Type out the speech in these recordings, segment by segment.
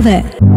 കഥ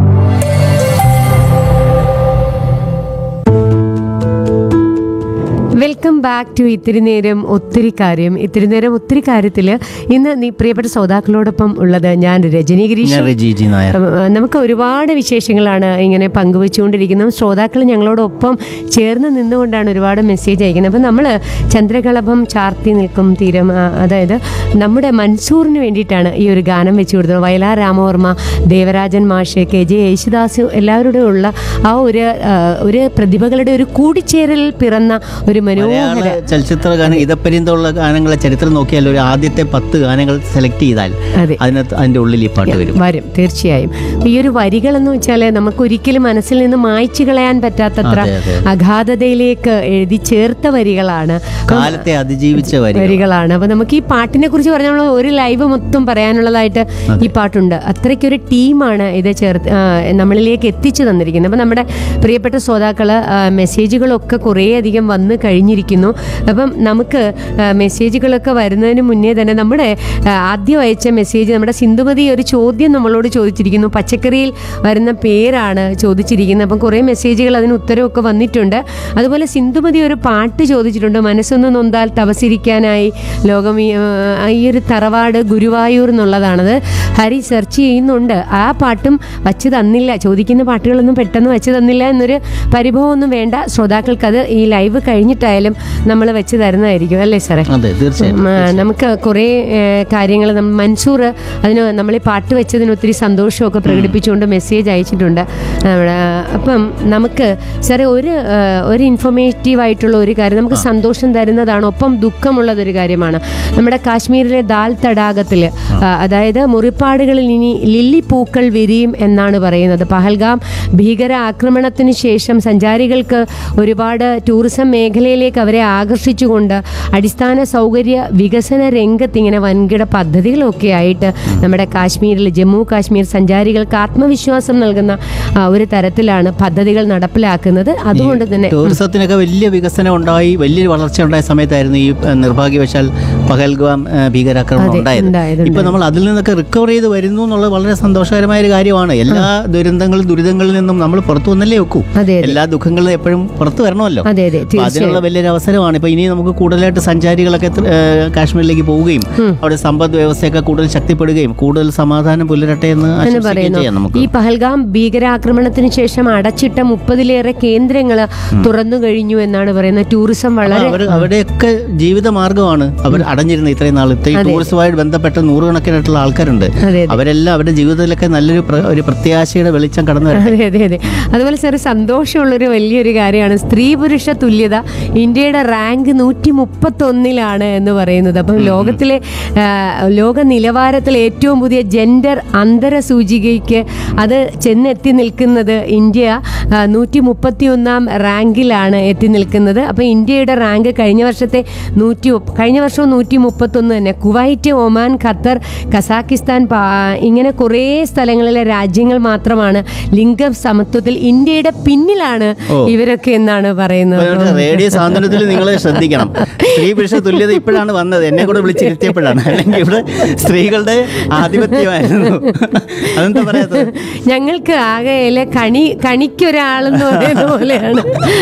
welcome back to ഇത്തിരി നേരം ഒത്തിരി കാര്യം ഇത്തിരി നേരം ഒത്തിരി കാര്യത്തിൽ ഇന്ന് നീ പ്രിയപ്പെട്ട ശ്രോതാക്കളോടൊപ്പം ഉള്ളത് ഞാൻ രജനി ഗിരീഷ് ഞാൻ റെജി ജി നായർ അപ്പൊ, ആ, നമുക്ക് ഒരുപാട് വിശേഷങ്ങളാണ് ഇങ്ങനെ പങ്കുവെച്ചുകൊണ്ടിരിക്കുന്നത് ശ്രോതാക്കൾ ഞങ്ങളോടൊപ്പം ചേർന്ന് നിന്നുകൊണ്ടാണ് ഒരുപാട് മെസ്സേജ് അയക്കുന്നത് അപ്പം നമ്മൾ ചന്ദ്രകളഭം ചാർത്തി നിൽക്കും തീരം ആ, അതായത് നമ്മുടെ മൻസൂറിന് വേണ്ടിയിട്ടാണ് ഈ ഒരു ഗാനം വെച്ചു കൊടുത്തത് വയലാർ രാമവർമ്മ ദേവരാജൻ മാഷ് കെ ജെ യേശുദാസ് എല്ലാവരുടെയും ഉള്ള ആ ഒരു ആ, ഒരു പ്രതിഭകളുടെ ഒരു കൂടിച്ചേരലിൽ പിറന്ന ഒരു മലയാള മനോഹര ചലച്ചിത്ര ഗാനം ഇതപ്പര്യന്തമുള്ള ഗാനങ്ങളെ ചരിത്രം നോക്കിയാൽ ഒരു ആദ്യത്തെ പത്ത് ഗാനങ്ങൾ സെലക്ട് ചെയ്താൽ അതെ അതിനകത്ത് അതിന്റെ ഉള്ളിൽ ഈ പാട്ട് വരും വരും തീർച്ചയായും ഈ ഒരു വരികളെന്ന് വെച്ചാൽ നമുക്ക് ഒരിക്കലും മനസ്സിൽ നിന്ന് മായ്ച്ചു കളയാൻ പറ്റാത്തത്ര അതെ, അതെ. അഗാധതയിലേക്ക് എഴുതി ചേർത്ത വരികളാണ് കാലത്തെ അതിജീവിച്ച വരി വരികളാണ് അപ്പൊ നമുക്ക് ഈ പാട്ടിനെ കുറിച്ച് പറഞ്ഞാൽ ഒരു ലൈവ് മൊത്തം പറയാനുള്ളതായിട്ട് ഈ പാട്ടുണ്ട് അത്രയ്ക്കൊരു ടീമാണ് ഇത് ചേർത്ത് ആ, നമ്മളിലേക്ക് എത്തിച്ചു തന്നിരിക്കുന്നത് അപ്പം നമ്മുടെ പ്രിയപ്പെട്ട ശ്രോതാക്കള് ആ, മെസ്സേജുകളൊക്കെ കുറേയധികം വന്ന് കഴിഞ്ഞിരിക്കുന്നു അപ്പം നമുക്ക് ആ, മെസ്സേജുകളൊക്കെ വരുന്നതിന് മുന്നേ തന്നെ നമ്മുടെ ആ, ആദ്യം അയച്ച മെസ്സേജ് നമ്മുടെ സിന്ധുമതി ഒരു ചോദ്യം നമ്മളോട് ചോദിച്ചിരിക്കുന്നു പച്ചക്കറിയിൽ വരുന്ന പേരാണ് ചോദിച്ചിരിക്കുന്നത് അപ്പം കുറേ മെസ്സേജുകൾ അതിന് ഉത്തരവൊക്കെ വന്നിട്ടുണ്ട് അതുപോലെ സിന്ധുമതി ഒരു പാട്ട് ചോദിച്ചിട്ടുണ്ട് മനസ്സൊന്ന് നൊന്താൽ തപസിരിക്കാനായി ലോകം ഈ, ആ, ഈ ഒരു തറവാട് ഗുരുവായൂർ എന്നുള്ളതാണത് ഹരി സെർച്ച് ചെയ്യുന്നുണ്ട് ആ പാട്ടും വച്ച് തന്നില്ല ചോദിക്കുന്ന പാട്ടുകളൊന്നും പെട്ടെന്ന് വെച്ച് തന്നില്ല എന്നൊരു പരിഭവമൊന്നും വേണ്ട ശ്രോതാക്കൾക്ക് അത് ഈ ലൈവ് കഴിഞ്ഞിട്ടായാലും നമ്മൾ വെച്ച് തരുന്നതായിരിക്കും അല്ലേ സാറേ അതെ തീർച്ചയായും ഉം, ആ, നമുക്ക് കുറേ കാര്യങ്ങൾ മൻസൂർ അതിന് നമ്മൾ ഈ പാട്ട് വെച്ചതിന് ഒത്തിരി സന്തോഷമൊക്കെ പ്രകടിപ്പിച്ചുകൊണ്ട് മെസ്സേജ് അയച്ചിട്ടുണ്ട് നമ്മുടെ, അപ്പം നമുക്ക് സാറേ ഒരു ആ, ഒരു ഇൻഫോർമേറ്റീവ് ആയിട്ടുള്ള ഒരു കാര്യം നമുക്ക് സന്തോഷം തരുന്നതാണ് ഒപ്പം ദുഃഖമുള്ളതൊരു കാര്യമാണ് നമ്മുടെ കാശ്മീരിലെ ദാൽ തടാകത്തിൽ അതായത് മുറിപ്പാടുകളിൽ ഇനി ലില്ലി പൂക്കൾ വിരിയും എന്നാണ് പറയുന്നത് പഹൽഗാം ഭീകര ആക്രമണത്തിന് ശേഷം സഞ്ചാരികൾക്ക് ഒരുപാട് ടൂറിസം മേഖലയിലേക്ക് അവരെ ആകർഷിച്ചുകൊണ്ട് അടിസ്ഥാന സൗകര്യ വികസന രംഗത്ത് ഇങ്ങനെ വൻകിട പദ്ധതികളൊക്കെ ആയിട്ട് നമ്മുടെ കാശ്മീരിൽ ജമ്മു കാശ്മീർ സഞ്ചാരികൾക്ക് ആത്മവിശ്വാസം നൽകുന്ന ആ, ഒരു തരത്തിലാണ് പദ്ധതികൾ നടപ്പിലാക്കുന്നത് അതുകൊണ്ട് തന്നെ ടൂറിസത്തിനൊക്കെ വലിയ വികസനം ഉണ്ടായി വലിയ വളർച്ച ഉണ്ടായ സമയത്തായിരുന്നു ഈ ഏഹ്, നിർഭാഗ്യവശാൽ പഹൽഗാം ഏഹ്, ഭീകരാക്രമണം അതെ, ഉണ്ടായത് ഉണ്ടായത്, ഇപ്പൊ നമ്മൾ അതിൽ നിന്നൊക്കെ റിക്കവർ ചെയ്ത് വരുന്നു എന്നുള്ളത് വളരെ സന്തോഷകരമായ ഒരു കാര്യമാണ് എല്ലാ ദുരന്തങ്ങളും ദുരിതങ്ങളിൽ നിന്നും നമ്മൾ പുറത്തു വന്നല്ലേ വെക്കൂ അതെ അതെ എല്ലാ ദുഃഖങ്ങളും എപ്പോഴും പുറത്തു വരണമല്ലോ അതെ അതെ അപ്പൊ അതിനുള്ള തീർച്ചയായും വലിയൊരു അവസരമാണ് ഇപ്പൊ ഇനി നമുക്ക് കൂടുതലായിട്ട് സഞ്ചാരികളൊക്കെ ത്ര- ഏഹ് കാശ്മീരിലേക്ക് പോവുകയും അവിടെ സമ്പദ് വ്യവസ്ഥയൊക്കെ കൂടുതൽ ശക്തിപ്പെടുകയും കൂടുതൽ സമാധാനം പുലരട്ടെ എന്ന് എന്ന് ആശംസിക്കുകയും പറയുന്നു ചെയ്യാം നമുക്ക് ഈ പഹൽഗാം ഭീകരാക്രമണത്തിന് ശേഷം അടച്ചിട്ട മുപ്പതിലേറെ കേന്ദ്രങ്ങൾ തുറന്നു കഴിഞ്ഞു എന്നാണ് പറയുന്നത് ടൂറിസം വളരെ അവർ അവരുടെയൊക്കെ ജീവിത മാർഗമാണ് അവർ അടഞ്ഞിരുന്ന ഇത്രയും നാൾ ഇത്രയും ടൂറിസവുമായിട്ട് ബന്ധപ്പെട്ട നൂറുകണക്കിനായിട്ടുള്ള ആൾക്കാരുണ്ട് അതെ അതെ അവരെല്ലാം അവരുടെ ജീവിതത്തിലൊക്കെ നല്ലൊരു പ്ര- ഒരു പ്രത്യാശയുടെ വെളിച്ചം കടന്നു വരട്ടെ അതെ അതെ അതെ അതുപോലെ സാർ സന്തോഷമുള്ളൊരു വലിയൊരു കാര്യമാണ് സ്ത്രീ പുരുഷ തുല്യത ഇന്ത്യയുടെ റാങ്ക് നൂറ്റി മുപ്പത്തൊന്നിലാണ് എന്ന് പറയുന്നത് അപ്പം ലോകത്തിലെ ആ, ലോക നിലവാരത്തിൽ ഏറ്റവും പുതിയ ജെൻഡർ അന്തര സൂചികയ്ക്ക് അത് ചെന്നെത്തി നിൽക്കുന്നത് ഇന്ത്യ നൂറ്റി മുപ്പത്തി ഒന്നാം റാങ്കിലാണ് എത്തി നിൽക്കുന്നത് അപ്പം ഇന്ത്യയുടെ റാങ്ക് കഴിഞ്ഞ വർഷത്തെ നൂറ്റി കഴിഞ്ഞ വർഷവും നൂറ്റി മുപ്പത്തൊന്ന് തന്നെ കുവൈറ്റ് ഒമാൻ ഖത്തർ കസാക്കിസ്ഥാൻ പാ- ഇങ്ങനെ കുറേ സ്ഥലങ്ങളിലെ രാജ്യങ്ങൾ മാത്രമാണ് ലിംഗ സമത്വത്തിൽ ഇന്ത്യയുടെ പിന്നിലാണ് ഓ. ഇവരൊക്കെ എന്നാണ് പറയുന്നത് അതുകൊണ്ട് റേഡിയോ സാന്ത്വനത്തിൽ നിങ്ങൾ ശ്രദ്ധിക്കണം സ്ത്രീ പുരുഷ തുല്യത ഇപ്പോഴാണ് വന്നത് എന്നെ കൂടെ വിളിച്ചിരുത്തിയപ്പോഴാണ് അല്ലെങ്കിൽ ഇവിടെ സ്ത്രീകളുടെ ആധിപത്യമായിരുന്നു അതെന്താ പറയാത്തത് ഞങ്ങൾക്ക് ആകെയിലെ കണി കണിക്കൊരാളെന്ന് പറയുന്ന പോലെയാണ്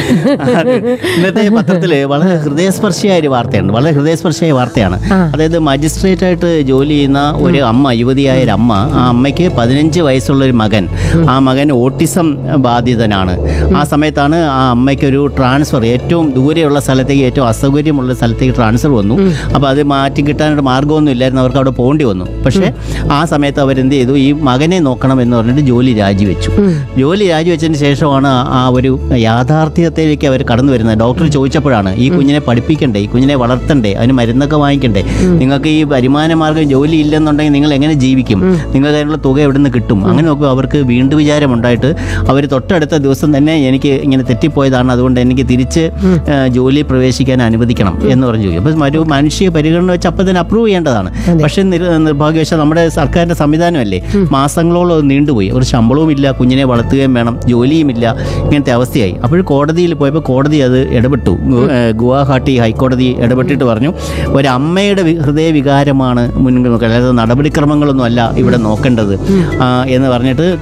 അത് ഇന്നത്തെ പത്രത്തില് വളരെ ഹൃദയസ്പർശിയായ ഒരു വാർത്തയുണ്ട് വളരെ ഹൃദയസ്പർശിയായ വാർത്തയാണ് ആ. അതായത് മജിസ്ട്രേറ്റ് ആയിട്ട് ജോലി ചെയ്യുന്ന ഒരു അമ്മ യുവതിയായ ഒരു അമ്മ ആ അമ്മയ്ക്ക് പതിനഞ്ച് വയസ്സുള്ള ഒരു മകൻ ആ മകൻ ഓട്ടിസം ബാധിതനാണ് ആ സമയത്താണ് ആ അമ്മയ്ക്ക് ഒരു ട്രാൻസ്ഫർ ഏറ്റവും ദൂരെയുള്ള സ്ഥലത്തേക്ക് ഏറ്റവും അസൗകര്യമുള്ള സ്ഥലത്തേക്ക് ട്രാൻസ്ഫർ വന്നു അപ്പോൾ അത് മാറ്റി കിട്ടാനായിട്ട് മാർഗ്ഗമൊന്നും ഇല്ലായിരുന്നു അവർക്ക് അവിടെ പോകേണ്ടി വന്നു പക്ഷേ ആ സമയത്ത് അവരെന്ത് ചെയ്തു ഈ മകനെ നോക്കണം എന്ന് പറഞ്ഞിട്ട് ജോലി രാജിവെച്ചു ജോലി രാജിവെച്ചതിന് ശേഷമാണ് ആ- ആ ഒരു യാഥാർത്ഥ്യത്തിലേക്ക് അവർ കടന്നു വരുന്നത് ഡോക്ടർ ചോദിച്ചപ്പോഴാണ് ഈ കുഞ്ഞിനെ പഠിപ്പിക്കണ്ടേ ഈ കുഞ്ഞിനെ വളർത്തണ്ടേ അതിന് മരുന്നൊക്കെ വാങ്ങിക്കണ്ടേ നിങ്ങൾക്ക് ഈ വരുമാന മാർഗ്ഗം ജോലി ഇല്ലെന്നുണ്ടെങ്കിൽ നിങ്ങൾ എങ്ങനെ ജീവിക്കും നിങ്ങൾക്ക് അതിനുള്ള തുക എവിടെ നിന്ന് കിട്ടും അങ്ങനെ നോക്കുമ്പോൾ അവർക്ക് വീണ്ടും വിചാരമുണ്ടായിട്ട് അവർ തൊട്ടടുത്ത ദിവസം തന്നെ എനിക്ക് ഇങ്ങനെ തെറ്റിപ്പോയതാണ് അതുകൊണ്ട് എനിക്ക് തിരിച്ച് ആ, ജോലിയിൽ പ്രവേശിക്കാൻ അനുവദിക്കണം എന്ന് പറഞ്ഞു ചോദിക്കും അപ്പോൾ ഒരു മനുഷ്യ പരിഗണന വെച്ച് അപ്പം തന്നെ അപ്രൂവ് ചെയ്യേണ്ടതാണ് പക്ഷേ നിർ- നിർഭാഗ്യവശാൽ നമ്മുടെ സർക്കാരിൻ്റെ സംവിധാനമല്ലേ മാസങ്ങളോളം അത് നീണ്ടുപോയി ഒരു ശമ്പളവും ഇല്ല കുഞ്ഞിനെ വളർത്തുകയും വേണം ജോലിയുമില്ല ഇങ്ങനത്തെ അവസ്ഥയായി അപ്പോൾ കോടതിയിൽ പോയപ്പോൾ കോടതി അത് ഇടപെട്ടു ഗു- ഏ, ഗുവാഹട്ടി ഹൈക്കോടതി ഇടപെട്ടിട്ട് പറഞ്ഞു ഒരു അമ്മയുടെ വി- ഹൃദയവികാരമാണ് മുൻപിൽ നോക്കുക അതായത് നടപടിക്രമങ്ങളൊന്നും അല്ല ഇവിടെ നോക്കേണ്ടത് ആ, എന്ന് പറഞ്ഞിട്ട്